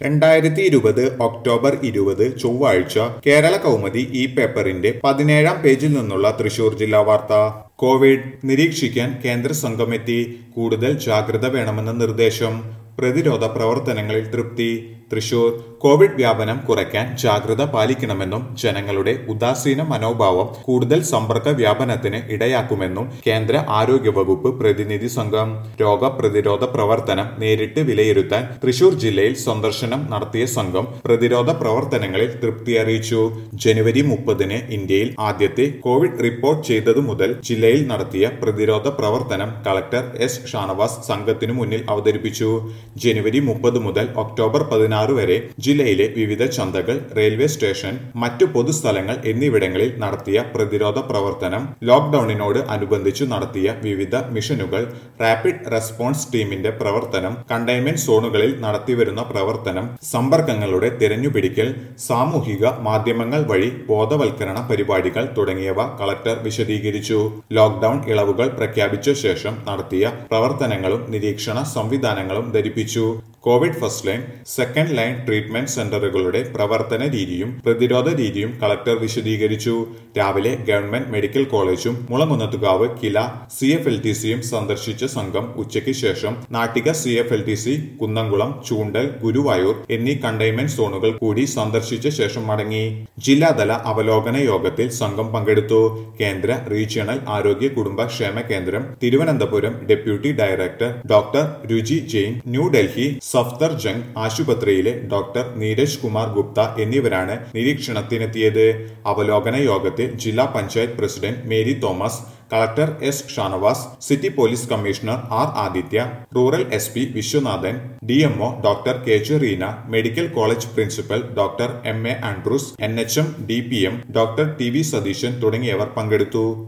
രണ്ടായിരത്തി ഇരുപത് ഒക്ടോബർ ഇരുപത് ചൊവ്വാഴ്ച കേരള കൗമുദി ഈ പേപ്പറിന്റെ പതിനേഴാം പേജിൽ നിന്നുള്ള തൃശൂർ ജില്ലാ വാർത്ത കോവിഡ് നിരീക്ഷിക്കാൻ കേന്ദ്ര സംഘമെത്തി കൂടുതൽ ജാഗ്രത വേണമെന്ന നിർദ്ദേശം പ്രതിരോധ പ്രവർത്തനങ്ങളിൽ തൃപ്തി തൃശൂർ കോവിഡ് വ്യാപനം കുറയ്ക്കാൻ ജാഗ്രത പാലിക്കണമെന്നും ജനങ്ങളുടെ ഉദാസീന മനോഭാവം കൂടുതൽ സമ്പർക്ക വ്യാപനത്തിന് ഇടയാക്കുമെന്നും കേന്ദ്ര ആരോഗ്യ വകുപ്പ് പ്രതിനിധി സംഘം രോഗപ്രതിരോധ പ്രവർത്തനം നേരിട്ട് വിലയിരുത്താൻ തൃശൂർ ജില്ലയിൽ സന്ദർശനം നടത്തിയ സംഘം പ്രതിരോധ പ്രവർത്തനങ്ങളിൽ തൃപ്തി അറിയിച്ചു ജനുവരി മുപ്പതിന് ഇന്ത്യയിൽ ആദ്യത്തെ കോവിഡ് റിപ്പോർട്ട് ചെയ്തതു മുതൽ ജില്ലയിൽ നടത്തിയ പ്രതിരോധ പ്രവർത്തനം കളക്ടർ എസ് ഷാനവാസ് സംഘത്തിനു മുന്നിൽ അവതരിപ്പിച്ചു ജനുവരി മുപ്പത് മുതൽ ഒക്ടോബർ പതിനാറ് വരെ ജില്ലയിലെ വിവിധ ചന്തകൾ റെയിൽവേ സ്റ്റേഷൻ മറ്റു പൊതുസ്ഥലങ്ങൾ എന്നിവിടങ്ങളിൽ നടത്തിയ പ്രതിരോധ പ്രവർത്തനം ലോക്ഡൌണിനോട് അനുബന്ധിച്ചു നടത്തിയ വിവിധ മിഷനുകൾ റാപ്പിഡ് റെസ്പോൺസ് ടീമിന്റെ പ്രവർത്തനം കണ്ടെയ്ൻമെന്റ് സോണുകളിൽ നടത്തിവരുന്ന പ്രവർത്തനം സമ്പർക്കങ്ങളുടെ തിരഞ്ഞുപിടിക്കൽ സാമൂഹിക മാധ്യമങ്ങൾ വഴി ബോധവൽക്കരണ പരിപാടികൾ തുടങ്ങിയവ കളക്ടർ വിശദീകരിച്ചു ലോക്ഡൌൺ ഇളവുകൾ പ്രഖ്യാപിച്ച ശേഷം നടത്തിയ പ്രവർത്തനങ്ങളും നിരീക്ഷണ സംവിധാനങ്ങളും ധരിപ്പിച്ചു Covid first line second line treatment സെന്ററുകളുടെ പ്രവർത്തന രീതിയും പ്രതിരോധ രീതിയും കളക്ടർ വിശദീകരിച്ചു രാവിലെ ഗവൺമെന്റ് മെഡിക്കൽ കോളേജും Mulankunnathukavu Kila C F L T സിയും സന്ദർശിച്ച സംഘം ഉച്ചയ്ക്ക് ശേഷം Nattika C F L T C Kunnamkulam Choondal Guruvayur എന്നീ കണ്ടെയ്ൻമെന്റ് സോണുകൾ കൂടി സന്ദർശിച്ച ശേഷം മടങ്ങി ജില്ലാതല അവലോകന യോഗത്തിൽ സംഘം പങ്കെടുത്തു കേന്ദ്ര റീജിയണൽ ആരോഗ്യ കുടുംബ ക്ഷേമ കേന്ദ്രം Thiruvananthapuram deputy director doctor Ruchi Jain New Delhi Safdar Jung ആശുപത്രിയിലെ ഡോക്ടർ നീരജ് കുമാർ ഗുപ്ത എന്നിവരാണ് നിരീക്ഷണത്തിനെത്തിയത് അവലോകന യോഗത്തിൽ ജില്ലാ panchayat president Mary Thomas collector S Shanavas city police commissioner R Aditya rural S P Viswanathan D M O doctor K J Reena medical college principal doctor M A Andrews N H M D P M doctor T V Satheesan തുടങ്ങിയവർ പങ്കെടുത്തു